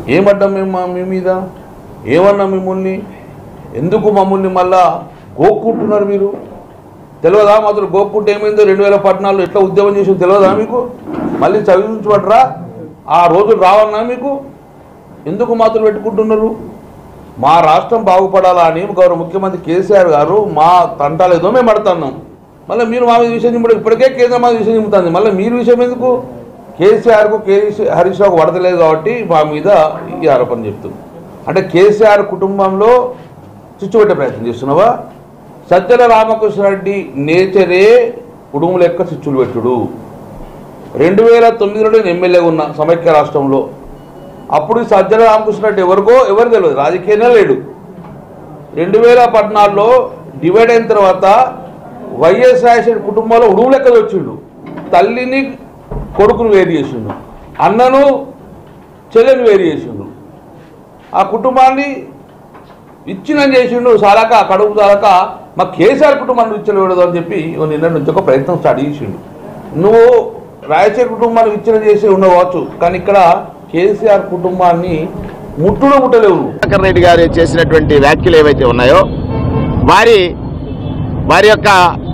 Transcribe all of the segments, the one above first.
ఏమడ్డాం మేము మా- మీ మీద ఏమన్నా మిమ్మల్ని ఎందుకు మమ్మల్ని మళ్ళా గోక్కుంటున్నారు మీరు తెలియదా మాత్రం గోక్కుంటే ఏమైందో రెండు వేల పద్నాలుగులో ఎట్లా ఉద్యమం చేసిందో తెలియదా మీకు మళ్ళీ చదివించబడరా ఆ రోజులు రావన్నా మీకు ఎందుకు మాత్రం పెట్టుకుంటున్నారు మా రాష్ట్రం బాగుపడాలా అని గౌరవ ముఖ్యమంత్రి కేసీఆర్ గారు మా తంటాలు ఏదో మేము పడుతున్నాం మళ్ళీ మీరు మా మీద విషయం చింపడం ఇప్పటికే కేంద్రం మా మీద విషయం చింపుతుంది మళ్ళీ మీరు విషయం ఎందుకు కేసీఆర్కు కేసీ హరీష్ రావుకు పడతలేదు కాబట్టి మా మీద ఈ ఆరోపణ చెప్తుంది అంటే కేసీఆర్ కుటుంబంలో చిచ్చుపెట్టే ప్రయత్నం చేస్తున్నావా సజ్జల రామకృష్ణారెడ్డి నేచరే కుటుంబం లెక్క చిచ్చులు పెట్టుడు రెండు వేల తొమ్మిదిలో నేను ఎమ్మెల్యేగా ఉన్నా సమైక్య రాష్ట్రంలో అప్పుడు ఈ సజ్జల రామకృష్ణారెడ్డి ఎవరికో ఎవరు తెలియదు రాజకీయంగా లేడు రెండు వేల పద్నాలుగులో డివైడ్ అయిన తర్వాత వైఎస్ రాజశేఖర కుటుంబంలో ఉడుగు లెక్క వచ్చిండు తల్లిని కొడుకును వేరు చేసిండు అన్నను చెల్లెని వేరు చేసిండు ఆ కుటుంబాన్ని ఇచ్చిన చేసిండు సాలక కడుపు సాలక మా కేసీఆర్ కుటుంబాన్ని ఇచ్చలేడు అని చెప్పి ఓ నిన్న నుంచి ఒక ప్రయత్నం స్టార్ట్ చేసిండు నువ్వు రాయచూర్ కుటుంబాన్ని విచ్ఛిన్నం చేసి ఉండవచ్చు కానీ ఇక్కడ కేసీఆర్ కుటుంబాన్ని ముట్టుడు ముట్టలేవు నువ్వు. ప్రభాకర్ రెడ్డి గారు చేసినటువంటి వ్యాఖ్యలు ఏవైతే ఉన్నాయో వారి వారి యొక్క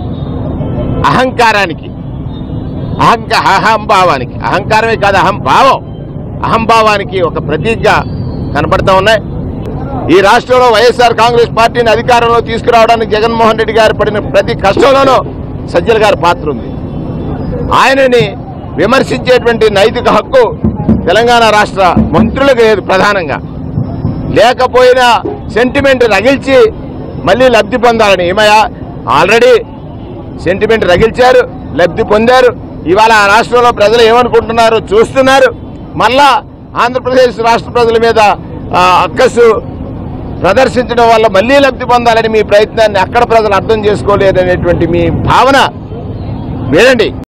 అహంకారానికి అహంక అహంభావానికి అహంకారమే కాదు అహంభావం అహంభావానికి ఒక ప్రతీకగా కనపడతా ఉన్నాయి ఈ రాష్ట్రంలో వైఎస్ఆర్ కాంగ్రెస్ పార్టీని అధికారంలో తీసుకురావడానికి జగన్మోహన్ రెడ్డి గారు పడిన ప్రతి కష్టంలోనూ సజ్జల గారి పాత్ర ఉంది ఆయనని విమర్శించేటువంటి నైతిక హక్కు తెలంగాణ రాష్ట్ర మంత్రులకు లేదు ప్రధానంగా లేకపోయినా సెంటిమెంట్ రగిల్చి మళ్ళీ లబ్ధి పొందాలని ఏమయ్యా ఆల్రెడీ సెంటిమెంట్ రగిల్చారు లబ్ధి పొందారు ఇవాళ ఆ రాష్ట్రంలో ప్రజలు ఏమనుకుంటున్నారు చూస్తున్నారు మళ్ళా ఆంధ్రప్రదేశ్ రాష్ట్ర ప్రజల మీద ఆ, అక్కసు ప్రదర్శించడం వల్ల మళ్ళీ లబ్ధి పొందాలని మీ ప్రయత్నాన్ని అక్కడ ప్రజలు అర్థం చేసుకోలేదనేటువంటి మీ భావన వినండి